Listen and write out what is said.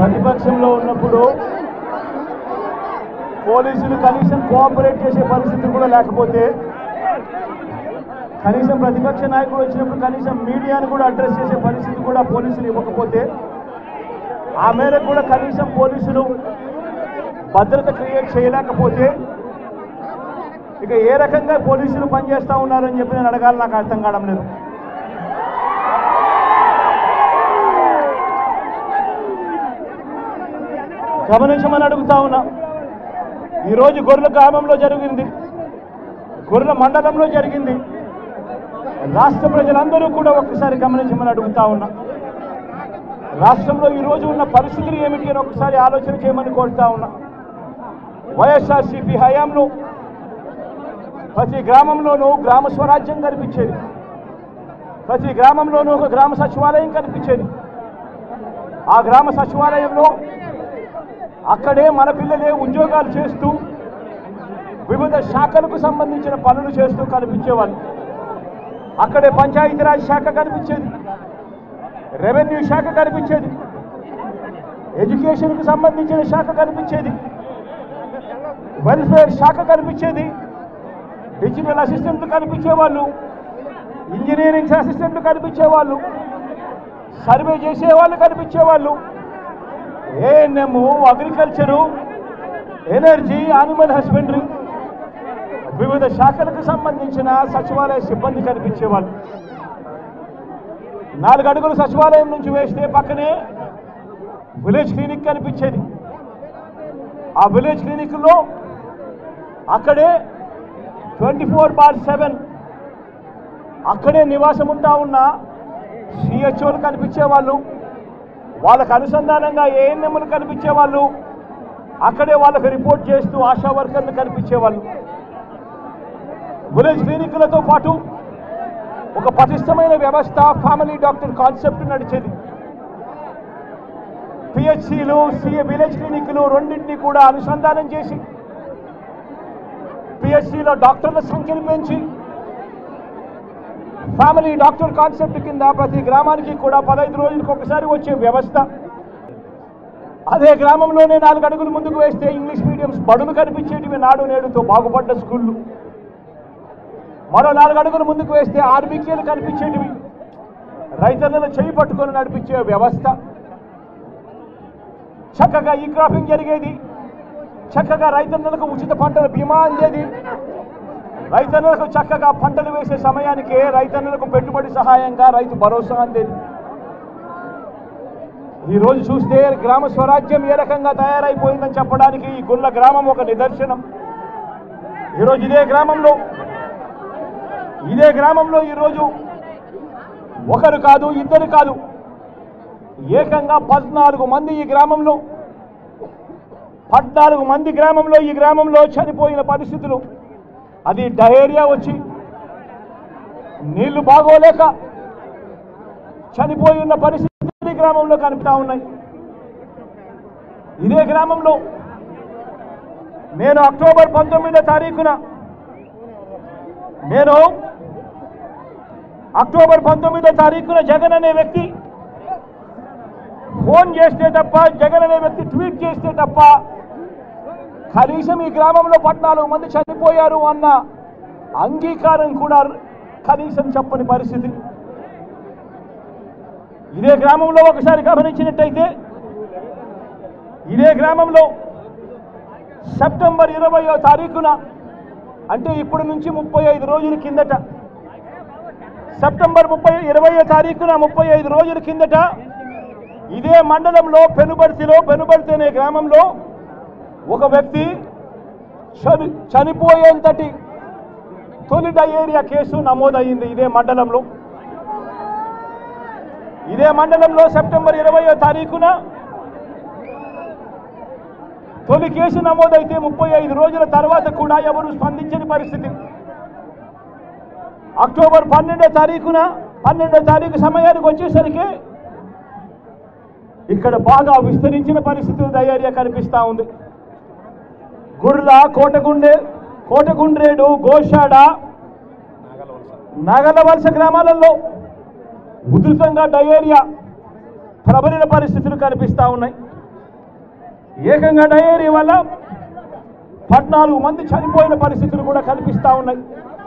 ప్రతిపక్షంలో ఉన్నప్పుడు పోలీసులు కనీసం కోఆపరేట్ చేసే పరిస్థితి కూడా లేకపోతే కనీసం ప్రతిపక్ష నాయకుడు వచ్చినప్పుడు కనీసం మీడియాను కూడా అడ్రస్ చేసే పరిస్థితి కూడా పోలీసులు ఇవ్వకపోతే ఆ మేరకు కూడా కనీసం పోలీసులు భద్రత క్రియేట్ చేయలేకపోతే ఇక ఏ రకంగా పోలీసులు పనిచేస్తూ ఉన్నారని చెప్పి నేను అడగాలి నాకు అర్థం కావడం లేదు గమనించమని అడుగుతా ఉన్నా ఈరోజు గొర్రెల గ్రామంలో జరిగింది గొర్రెల మండలంలో జరిగింది రాష్ట్ర ప్రజలందరూ కూడా ఒక్కసారి గమనించమని అడుగుతా ఉన్నా రాష్ట్రంలో ఈరోజు ఉన్న పరిస్థితులు ఏమిటి అని ఒకసారి ఆలోచన చేయమని కోరుతా ఉన్నా వైఎస్ఆర్సీపీ హయాంలో ప్రతి గ్రామంలోనూ గ్రామ స్వరాజ్యం కనిపించేది ప్రతి గ్రామంలోనూ ఒక గ్రామ సచివాలయం కనిపించేది ఆ గ్రామ సచివాలయంలో అక్కడే మన పిల్లలే ఉద్యోగాలు చేస్తూ వివిధ శాఖలకు సంబంధించిన పనులు చేస్తూ కనిపించేవాళ్ళు అక్కడే పంచాయతీరాజ్ శాఖ కనిపించేది రెవెన్యూ శాఖ కనిపించేది ఎడ్యుకేషన్కు సంబంధించిన శాఖ కనిపించేది వెల్ఫేర్ శాఖ కనిపించేది డిజిటల్ అసిస్టెంట్లు కనిపించేవాళ్ళు ఇంజనీరింగ్ అసిస్టెంట్లు కనిపించేవాళ్ళు సర్వే చేసేవాళ్ళు కనిపించేవాళ్ళు ANM agriculture energy animal husbandry వివిధ శాఖలకు సంబంధించిన సచివాలయ సిబ్బంది కనిపించేవాళ్ళు నాలుగు అడుగులు సచివాలయం నుంచి వేస్తే పక్కనే విలేజ్ క్లినిక్ కనిపించేది ఆ విలేజ్ క్లినిక్లో అక్కడే ట్వంటీ ఫోర్ బార్ సెవెన్ అక్కడే నివాసం ఉంటా ఉన్న సిహెచ్ఓలు కనిపించేవాళ్ళు వాళ్ళకు అనుసంధానంగా ఏఎన్ఎంలు కనిపించేవాళ్ళు అక్కడే వాళ్ళకి రిపోర్ట్ చేస్తూ ఆశా వర్కర్లు కనిపించేవాళ్ళు విలేజ్ క్లినిక్లతో పాటు ఒక పటిష్టమైన వ్యవస్థ ఫ్యామిలీ డాక్టర్ కాన్సెప్ట్ నడిచేది పిహెచ్సిలు సిఏ విలేజ్ క్లినిక్లు రెండింటినీ కూడా అనుసంధానం చేసి పిహెచ్సిలో డాక్టర్ల సంఖ్యను పెంచి ఫ్యామిలీ డాక్టర్ కాన్సెప్ట్ కింద ప్రతి గ్రామానికి కూడా పదహైదు రోజులకు ఒకసారి వచ్చే వ్యవస్థ అదే గ్రామంలోనే నాలుగు అడుగులు ముందుకు వేస్తే ఇంగ్లీష్ మీడియం బడులు కనిపించేటివి నాడు నేడుతో బాగుపడ్డ స్కూళ్ళు మరో నాలుగు అడుగులు ముందుకు వేస్తే ఆర్బీకేలు కనిపించేటివి రైతన్నలు చేయి పట్టుకొని నడిపించే వ్యవస్థ చక్కగా ఈ క్రాపింగ్ జరిగేది చక్కగా రైతన్నలకు ఉచిత పంటల బీమా అందేది రైతన్నలకు చక్కగా పంటలు వేసే సమయానికే రైతన్నలకు పెట్టుబడి సహాయంగా రైతు భరోసా అందేది ఈ రోజు చూస్తే గ్రామ స్వరాజ్యం ఏ రకంగా తయారైపోయిందని చెప్పడానికి ఈ గుల్ల గ్రామం ఒక నిదర్శనం ఈరోజు ఇదే గ్రామంలో ఇదే గ్రామంలో ఈరోజు ఒకరు కాదు ఇద్దరు కాదు ఏకంగా పద్నాలుగు మంది ఈ గ్రామంలో పద్నాలుగు మంది గ్రామంలో ఈ గ్రామంలో చనిపోయిన పరిస్థితులు అది డయేరియా వచ్చి నీళ్లు బాగోలేక చనిపోయి ఉన్న పరిస్థితులు ఈ గ్రామంలో కనిపిస్తా ఉన్నాయి ఇదే గ్రామంలో నేను అక్టోబర్ పంతొమ్మిదో తారీఖున నేను అక్టోబర్ పంతొమ్మిదో తారీఖున జగన్ అనే వ్యక్తి ఫోన్ చేస్తే తప్ప జగన్ అనే వ్యక్తి ట్వీట్ చేస్తే తప్ప కనీసం ఈ గ్రామంలో పద్నాలుగు మంది చనిపోయారు అన్న అంగీకారం కూడా కనీసం చెప్పని పరిస్థితి ఇదే గ్రామంలో ఒకసారి గమనించినట్టయితే ఇదే గ్రామంలో సెప్టెంబర్ ఇరవయో తారీఖున అంటే ఇప్పటి నుంచి ముప్పై ఐదు రోజుల కిందట సెప్టెంబర్ ముప్పై ఇరవయో తారీఖున ముప్పై ఐదు రోజుల కిందట ఇదే మండలంలో పెనుబర్తిలో పెనుబర్తి అనే గ్రామంలో ఒక వ్యక్తి చని చనిపోయేంతటి తొలి డయేరియా కేసు నమోదయ్యింది ఇదే మండలంలో ఇదే మండలంలో సెప్టెంబర్ ఇరవయో తారీఖున తొలి కేసు నమోదైతే ముప్పై ఐదు రోజుల తర్వాత కూడా ఎవరు స్పందించని పరిస్థితి అక్టోబర్ పన్నెండో తారీఖున పన్నెండో తారీఖు సమయానికి వచ్చేసరికి ఇక్కడ బాగా విస్తరించిన పరిస్థితులు డయేరియా కనిపిస్తా ఉంది గుర్ల కోటగుండే కోటగుండ్రేడు గోషాడ నాగలవలస గ్రామాలలో ఉధృతంగా డయేరియా ప్రబలిన పరిస్థితులు కనిపిస్తా ఉన్నాయి ఏకంగా డయేరియా వల్ల పద్నాలుగు మంది చనిపోయిన పరిస్థితులు కూడా కనిపిస్తా ఉన్నాయి